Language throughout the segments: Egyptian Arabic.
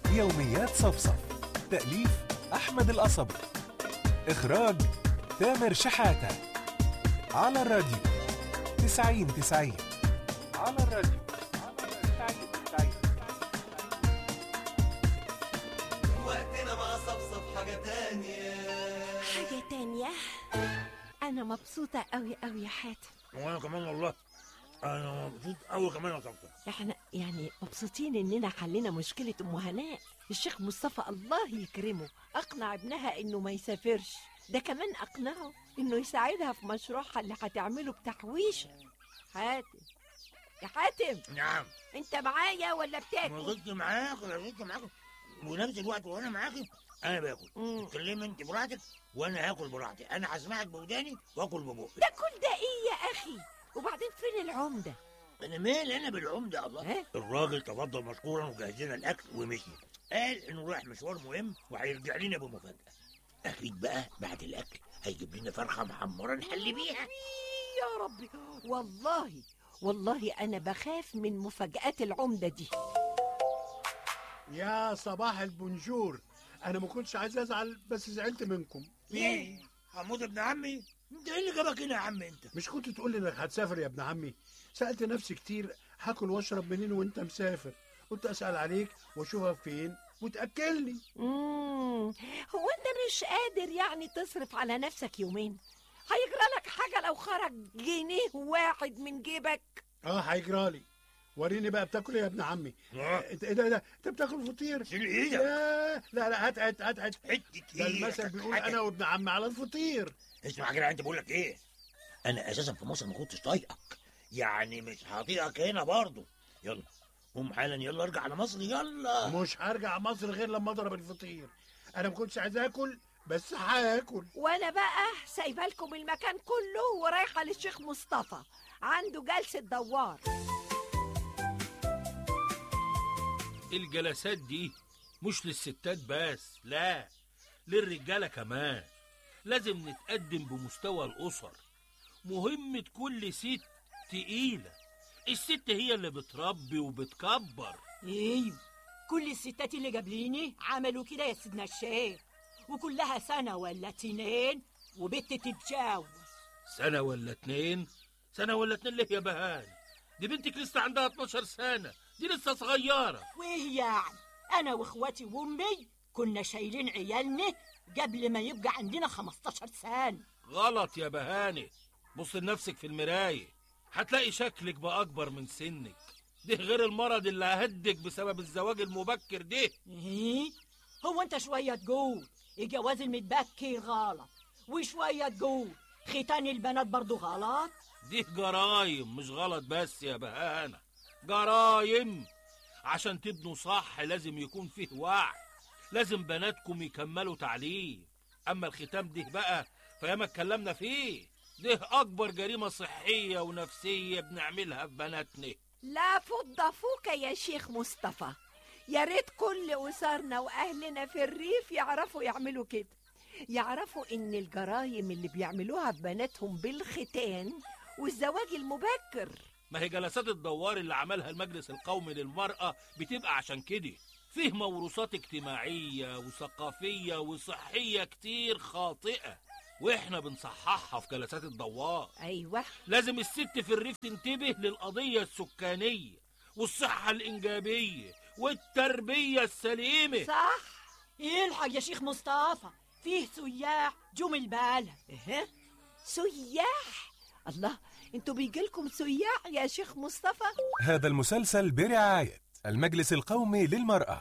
يوميات صفصف تأليف أحمد القصبي إخراج تامر شحاتة على الراديو تسعين تسعين على الراديو تسعين تسعين وقتنا مع صفصف حاجة تانية حاجة تانية أنا مبسوطة أوي أوي يا حاتم وانا كمان والله انا مبسوط قوي كمان يا طبطب احنا يعني مبسوطين إننا حلينا مشكلة أم هناء الشيخ مصطفى الله يكرمه أقنع ابنها إنه ما يسافرش ده كمان أقنعه إنه يساعدها في مشروعها اللي هتعمله بتحويشة حاتم يا حاتم نعم أنت معايا ولا ما بتاكل؟ كنت معاك انا كنت معاك ونفس الوقت وانا معاكي انا باكل مم. تتكلمي انت براحتك وانا هاكل براحتي انا هسمعك بوداني واكل ببوقي ده كل ده إيه يا أخي؟ وبعدين فين العمدة؟ انا مالي انا بالعمده الله ها؟ الراجل تفضل مشكورا وجهز لنا الاكل ومشي قال انه رايح مشوار مهم وهيرجع لنا بمفاجاه اكيد بقى بعد الاكل هيجيب لنا فرخه محمره نحلي بيها يا ربي والله والله أنا بخاف من مفاجآت العمدة دي يا صباح البونجور انا ما كنتش عايز ازعل بس زعلت منكم ايه حمود ابن عمي انت ايه اللي جابك هنا يا عم انت مش كنت تقول لي انك هتسافر يا ابن عمي سالت نفسي كتير هاكل واشرب منين وانت مسافر قلت اسال عليك واشوفك فين وتاكلني مم. هو أنت مش قادر يعني تصرف على نفسك يومين هيجرى لك حاجة لو خرج جنيه واحد من جيبك اه هيجرالي وريني بقى بتاكل ايه يا ابن عمي آه. انت ايه ده إيه ده انت بتاكل فطير شيل ايدك لا لا لا هات هات هات هات حته ده المثل بيقول ايدك انا وابن عمي على الفطير اسمع كده انت بقول لك ايه انا اساسا في مصر ما كنتش طايقك يعني مش هطيقك هنا برضه يلا قوم حالا يلا ارجع على مصر يلا مش هرجع مصر غير لما اضرب الفطير انا ما كنتش عايز اكل بس هاكل وأنا بقى سايبة لكم المكان كله ورايحة للشيخ مصطفى عنده جلسة دوار الجلسات دي مش للستات بس لا للرجالة كمان لازم نتقدم بمستوى الأسر مهمة كل ست تقيلة الست هي اللي بتربي وبتكبر ايوه كل الستات اللي قبليني عملوا كده يا سيدنا الشيخ وكلها سنة ولا اتنين وبت تتجاوز سنة ولا اتنين سنة ولا اتنين ليه يا بهان دي بنتك لسه عندها 12 سنة دي لسه صغيرة وايه يعني انا واخواتي وامي كنا شايلين عيالنا قبل ما يبقى عندنا 15 سنة غلط يا بهاني بص لنفسك في المراية هتلاقي شكلك بقى أكبر من سنك ده غير المرض اللي ههدك بسبب الزواج المبكر ده ايه هو انت شوية تقول الجواز المتبكر غلط وشوية تقول ختان البنات برضو غلط دي جرايم مش غلط بس يا بهانة جرايم عشان تبنوا صح لازم يكون فيه وعي لازم بناتكم يكملوا تعليم أما الختام ده بقى فياما اتكلمنا فيه ده أكبر جريمة صحية ونفسية بنعملها في بناتنا لا فض فوك يا شيخ مصطفى يا ريت كل أسرنا وأهلنا في الريف يعرفوا يعملوا كده يعرفوا إن الجرايم اللي بيعملوها في بناتهم بالختان والزواج المبكر ما هي جلسات الدوار اللي عملها المجلس القومي للمرأة بتبقى عشان كده فيه موروثات اجتماعية وثقافية وصحية كتير خاطئة واحنا بنصححها في جلسات الدوار أيوة لازم الست في الريف تنتبه للقضية السكانية والصحة الإنجابية والتربية السليمة صح الحق يا شيخ مصطفى فيه سياح جم البلد إيه؟ سياح الله انتوا بيجيلكم سياح يا شيخ مصطفى هذا المسلسل برعاية المجلس القومي للمرأة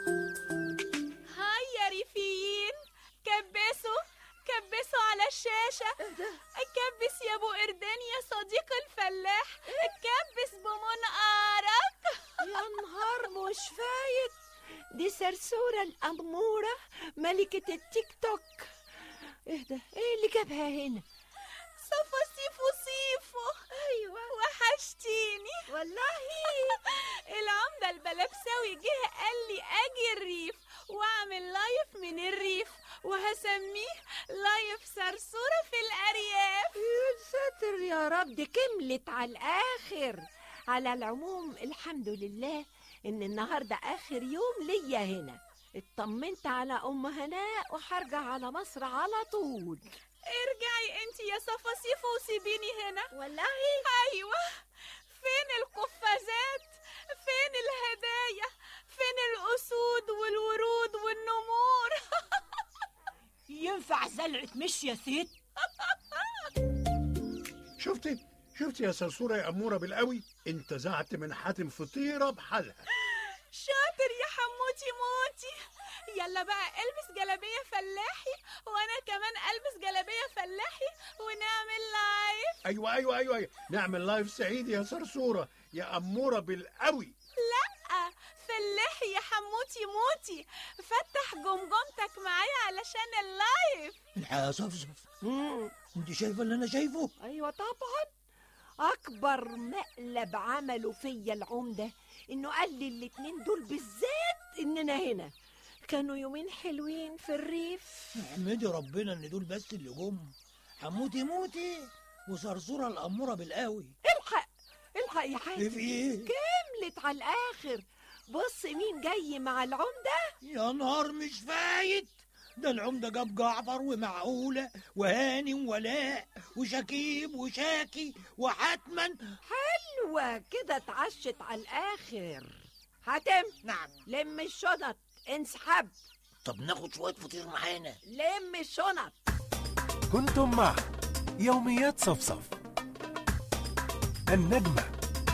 هاي يا ريفيين كبسوا كبسوا على الشاشة كبس يا ابو قردان يا صديق الفلاح كبس بمنقارك يا نهار مش فايت دي سرسورة الأمورة ملكة التيك توك ايه ده ايه اللي جابها هنا صفا سيفو سيفو ايوه وحشتيني والله العمدة البلبساوي جه قال لي اجي الريف واعمل لايف من الريف وهسميه لايف صرصورة في الأرياف يا ساتر يا رب دي كملت على الآخر على العموم الحمد لله إن النهاردة آخر يوم ليا هنا اطمنت على أم هناء وهرجع على مصر على طول ارجعي انت يا صفاصيف وسيبيني هنا والله ايوه فين القفازات فين الهدايا فين الاسود والورود والنمور ينفع زلعة مش يا ست شفتي شفتي يا صرصوره يا اموره بالقوي انتزعت من حاتم فطيره بحالها شاطر يا حموتي موتي يلا بقى البس جلابيه فلاحي وانا كمان البس جلابيه فلاحي ونعمل لايف ايوه ايوه ايوه, أيوة. نعمل لايف سعيد يا صرصوره يا اموره بالقوي لا فلاحي يا حموتي موتي فتح جمجمتك معايا علشان اللايف الحقيقة يا صفصف مم. انت شايفة اللي انا شايفه أيوة طبعا أكبر مقلب عمله فيا العمدة إنه قال لي الاتنين دول بالذات إننا هنا كانوا يومين حلوين في الريف احمدي ربنا ان دول بس اللي جم حموتي موتي وصرصورة الأمورة بالقوي الحق الحق يا حاتم في ايه؟ كملت على الآخر بص مين جاي مع العمدة يا نهار مش فايت ده العمدة جاب جعفر ومعقولة وهاني وولاء وشكيب وشاكي وحتما حلوة كده اتعشت على الآخر حاتم نعم لم الشنط انسحب طب ناخد شوية فطير معانا لم الشنط كنتم مع يوميات صفصف النجمة